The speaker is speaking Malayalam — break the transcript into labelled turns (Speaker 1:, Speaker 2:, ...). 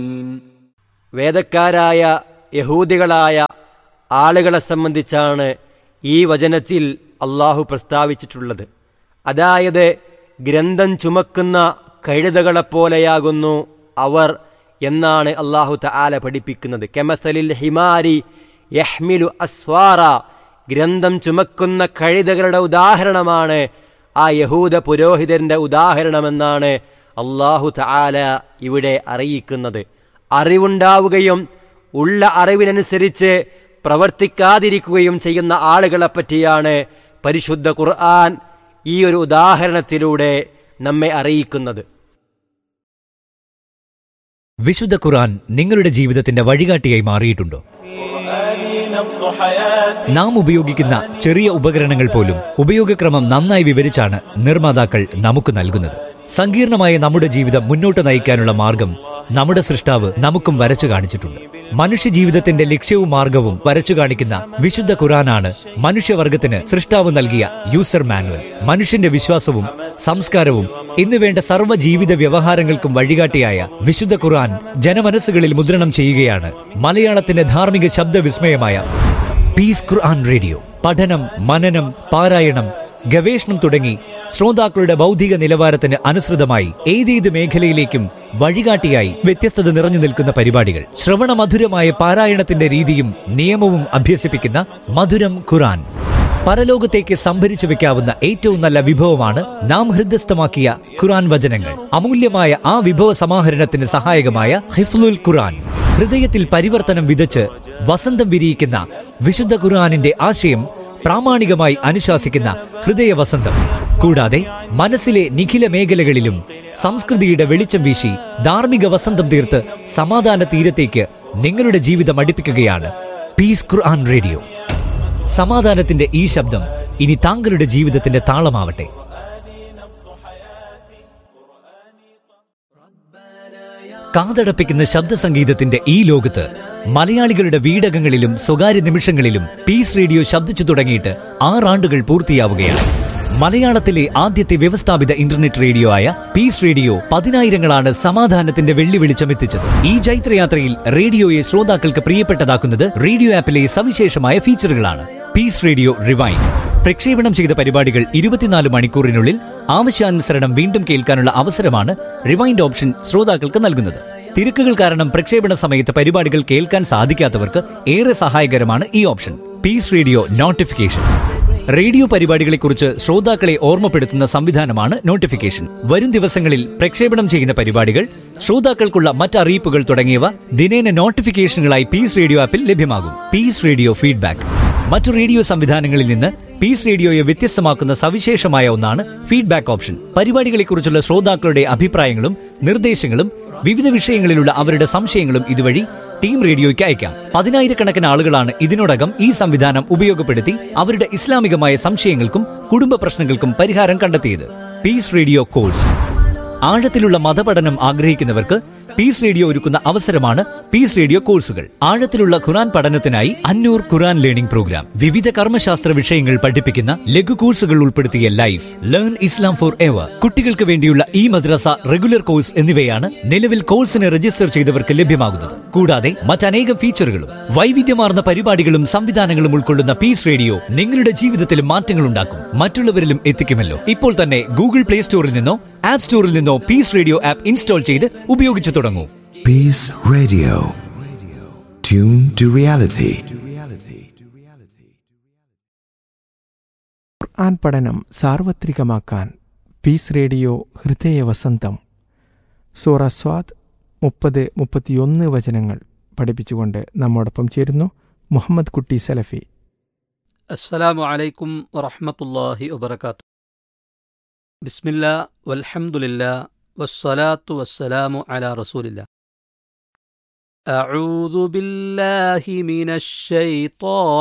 Speaker 1: വേദക്കാരായ യഹൂദികളായ ആളുകളെ സംബന്ധിച്ചാണ് ഈ വചനത്തിൽ അള്ളാഹു പ്രസ്താവിച്ചിട്ടുള്ളത് അതായത് ഗ്രന്ഥം ചുമക്കുന്ന കഴുതകളെപ്പോലെയാകുന്നു അവർ എന്നാണ് അള്ളാഹു തആല പഠിപ്പിക്കുന്നത് കെമസലിൽ ഹിമാരി യഹ്മിലു അസ്വാറ ഗ്രന്ഥം ചുമക്കുന്ന കഴുതകളുടെ ഉദാഹരണമാണ് ആ യഹൂദ പുരോഹിതന്റെ ഉദാഹരണമെന്നാണ് അള്ളാഹു തആല ഇവിടെ അറിയിക്കുന്നത് അറിവുണ്ടാവുകയും ഉള്ള അറിവിനനുസരിച്ച് പ്രവർത്തിക്കാതിരിക്കുകയും ചെയ്യുന്ന ആളുകളെ പറ്റിയാണ് പരിശുദ്ധ ഖുർആൻ ഈ ഒരു ഉദാഹരണത്തിലൂടെ നമ്മെ അറിയിക്കുന്നത്
Speaker 2: വിശുദ്ധ ഖുർആൻ നിങ്ങളുടെ ജീവിതത്തിന്റെ വഴികാട്ടിയായി മാറിയിട്ടുണ്ടോ നാം ഉപയോഗിക്കുന്ന ചെറിയ ഉപകരണങ്ങൾ പോലും ഉപയോഗക്രമം നന്നായി വിവരിച്ചാണ് നിർമ്മാതാക്കൾ നമുക്ക് നൽകുന്നത് സങ്കീർണമായ നമ്മുടെ ജീവിതം മുന്നോട്ട് നയിക്കാനുള്ള മാർഗം നമ്മുടെ സൃഷ്ടാവ് നമുക്കും വരച്ചു കാണിച്ചിട്ടുണ്ട് മനുഷ്യ ജീവിതത്തിന്റെ ലക്ഷ്യവും മാർഗവും വരച്ചു കാണിക്കുന്ന വിശുദ്ധ ഖുറാനാണ് മനുഷ്യവർഗത്തിന് സൃഷ്ടാവ് നൽകിയ യൂസർ മാനുവൽ മനുഷ്യന്റെ വിശ്വാസവും സംസ്കാരവും എന്നുവേണ്ട സർവ്വ ജീവിത വ്യവഹാരങ്ങൾക്കും വഴികാട്ടിയായ വിശുദ്ധ ഖുർആൻ ജനമനസ്സുകളിൽ മുദ്രണം ചെയ്യുകയാണ് മലയാളത്തിന്റെ ധാർമ്മിക ശബ്ദവിസ്മയമായ പീസ് ഖുർആൻ റേഡിയോ പഠനം മനനം പാരായണം ഗവേഷണം തുടങ്ങി ശ്രോതാക്കളുടെ ബൗദ്ധിക നിലവാരത്തിന് അനുസൃതമായി ഏതേത് മേഖലയിലേക്കും വഴികാട്ടിയായി വ്യത്യസ്തത നിറഞ്ഞു നിൽക്കുന്ന പരിപാടികൾ ശ്രവണ മധുരമായ പാരായണത്തിന്റെ രീതിയും നിയമവും അഭ്യസിപ്പിക്കുന്ന മധുരം ഖുറാൻ പരലോകത്തേക്ക് സംഭരിച്ചു വെക്കാവുന്ന ഏറ്റവും നല്ല വിഭവമാണ് നാം ഹൃദയസ്ഥമാക്കിയ ഖുറാൻ വചനങ്ങൾ അമൂല്യമായ ആ വിഭവ സമാഹരണത്തിന് സഹായകമായ ഹിഫ്ലുൽ ഖുറാൻ ഹൃദയത്തിൽ പരിവർത്തനം വിതച്ച് വസന്തം വിരിയിക്കുന്ന വിശുദ്ധ ഖുർആാനിന്റെ ആശയം പ്രാമാണികമായി അനുശാസിക്കുന്ന ഹൃദയ വസന്തം കൂടാതെ മനസ്സിലെ നിഖില മേഖലകളിലും സംസ്കൃതിയുടെ വെളിച്ചം വീശി ധാർമ്മിക വസന്തം തീർത്ത് സമാധാന തീരത്തേക്ക് നിങ്ങളുടെ ജീവിതം അടുപ്പിക്കുകയാണ് പീസ് ഖുർആൻ റേഡിയോ സമാധാനത്തിന്റെ ഈ ശബ്ദം ഇനി താങ്കളുടെ ജീവിതത്തിന്റെ താളമാവട്ടെ കാതടപ്പിക്കുന്ന ശബ്ദ സംഗീതത്തിന്റെ ഈ ലോകത്ത് മലയാളികളുടെ വീടകങ്ങളിലും സ്വകാര്യ നിമിഷങ്ങളിലും പീസ് റേഡിയോ ശബ്ദിച്ചു തുടങ്ങിയിട്ട് ആറാണ്ടുകൾ പൂർത്തിയാവുകയാണ് മലയാളത്തിലെ ആദ്യത്തെ വ്യവസ്ഥാപിത ഇന്റർനെറ്റ് റേഡിയോ ആയ പീസ് റേഡിയോ പതിനായിരങ്ങളാണ് സമാധാനത്തിന്റെ വെള്ളി വെളിച്ചമെത്തിച്ചത് ഈ ജൈത്രയാത്രയിൽ റേഡിയോയെ ശ്രോതാക്കൾക്ക് പ്രിയപ്പെട്ടതാക്കുന്നത് റേഡിയോ ആപ്പിലെ സവിശേഷമായ ഫീച്ചറുകളാണ് പീസ് റേഡിയോ റിവൈൻ പ്രക്ഷേപണം ചെയ്ത പരിപാടികൾ ഇരുപത്തിനാല് മണിക്കൂറിനുള്ളിൽ ആവശ്യാനുസരണം വീണ്ടും കേൾക്കാനുള്ള അവസരമാണ് റിവൈൻഡ് ഓപ്ഷൻ ശ്രോതാക്കൾക്ക് നൽകുന്നത് തിരക്കുകൾ കാരണം പ്രക്ഷേപണ സമയത്ത് പരിപാടികൾ കേൾക്കാൻ സാധിക്കാത്തവർക്ക് ഏറെ സഹായകരമാണ് ഈ option peace radio notification radio പരിപാടികളെക്കുറിച്ച് ശ്രോതാക്കളെ ഓർമ്മപ്പെടുത്തുന്ന സംവിധാനമാണ് നോട്ടിഫിക്കേഷൻ വരും ദിവസങ്ങളിൽ പ്രക്ഷേപണം ചെയ്യുന്ന പരിപാടികൾ ശ്രോതാക്കൾക്കുള്ള മറ്ററിയിപ്പുകൾ തുടങ്ങിയവ ദിനേന നോട്ടിഫിക്കേഷനുകളായി പീസ് റേഡിയോ ആപ്പിൽ ലഭ്യമാകും പീസ് റേഡിയോ ഫീഡ്ബാക്ക് മറ്റു റേഡിയോ സംവിധാനങ്ങളിൽ നിന്ന് പീസ് റേഡിയോയെ വ്യത്യസ്തമാക്കുന്ന സവിശേഷമായ ഒന്നാണ് ഫീഡ്ബാക്ക് ഓപ്ഷൻ പരിപാടികളെക്കുറിച്ചുള്ള ശ്രോതാക്കളുടെ അഭിപ്രായങ്ങളും നിർദ്ദേശങ്ങളും വിവിധ വിഷയങ്ങളിലുള്ള അവരുടെ സംശയങ്ങളും ഇതുവഴി ടീം റേഡിയോയ്ക്ക് അയക്കാം പതിനായിരക്കണക്കിന് ആളുകളാണ് ഇതിനോടകം ഈ സംവിധാനം ഉപയോഗപ്പെടുത്തി അവരുടെ ഇസ്ലാമികമായ സംശയങ്ങൾക്കും കുടുംബ പ്രശ്നങ്ങൾക്കും പരിഹാരം കണ്ടെത്തിയത് പീസ് റേഡിയോ കോഴ്സ് ആഴത്തിലുള്ള മതപഠനം ആഗ്രഹിക്കുന്നവർക്ക് പീസ് റേഡിയോ ഒരുക്കുന്ന അവസരമാണ് പീസ് റേഡിയോ കോഴ്സുകൾ ആഴത്തിലുള്ള ഖുറാൻ പഠനത്തിനായി അന്നൂർ ഖുറാൻ ലേണിംഗ് പ്രോഗ്രാം വിവിധ കർമ്മശാസ്ത്ര വിഷയങ്ങൾ പഠിപ്പിക്കുന്ന ലഘു കോഴ്സുകൾ ഉൾപ്പെടുത്തിയ life learn Islam for ever കുട്ടികൾക്ക് വേണ്ടിയുള്ള ഈ മദ്രസ റെഗുലർ കോഴ്സ് എന്നിവയാണ് നിലവിൽ കോഴ്സിന് രജിസ്റ്റർ ചെയ്തവർക്ക് ലഭ്യമാകുന്നത് കൂടാതെ മറ്റനേകം ഫീച്ചറുകളും വൈവിധ്യമാർന്ന പരിപാടികളും സംവിധാനങ്ങളും ഉൾക്കൊള്ളുന്ന പീസ് റേഡിയോ നിങ്ങളുടെ ജീവിതത്തിൽ മാറ്റങ്ങൾ ഉണ്ടാക്കും മറ്റുള്ളവരിലും എത്തിക്കുമല്ലോ ഇപ്പോൾ തന്നെ ഗൂഗിൾ പ്ലേ സ്റ്റോറിൽ നിന്നോ ആപ്പ് സ്റ്റോറിൽ നിന്നോ പീസ് റേഡിയോ ആപ്പ് ഇൻസ്റ്റാൾ ചെയ്ത് ഉപയോഗിച്ചു തുടങ്ങൂ
Speaker 3: Peace Radio. Tune to reality.
Speaker 4: ഖുർആൻ പഠനം സാർവത്രികമാക്കാൻ പീസ് റേഡിയോ ഹൃദയ വസന്തം സൂറ സ്വാദ് മുപ്പത് മുപ്പത്തിയൊന്ന് വചനങ്ങൾ പഠിപ്പിച്ചുകൊണ്ട് നമ്മോടൊപ്പം ചേരുന്നു മുഹമ്മദ് കുട്ടി സലഫി
Speaker 5: السلام عليكم ورحمة الله وبركاته بسم الله والحمد لله والصلاة والسلام على رسول الله أعوذ بالله من الشيطان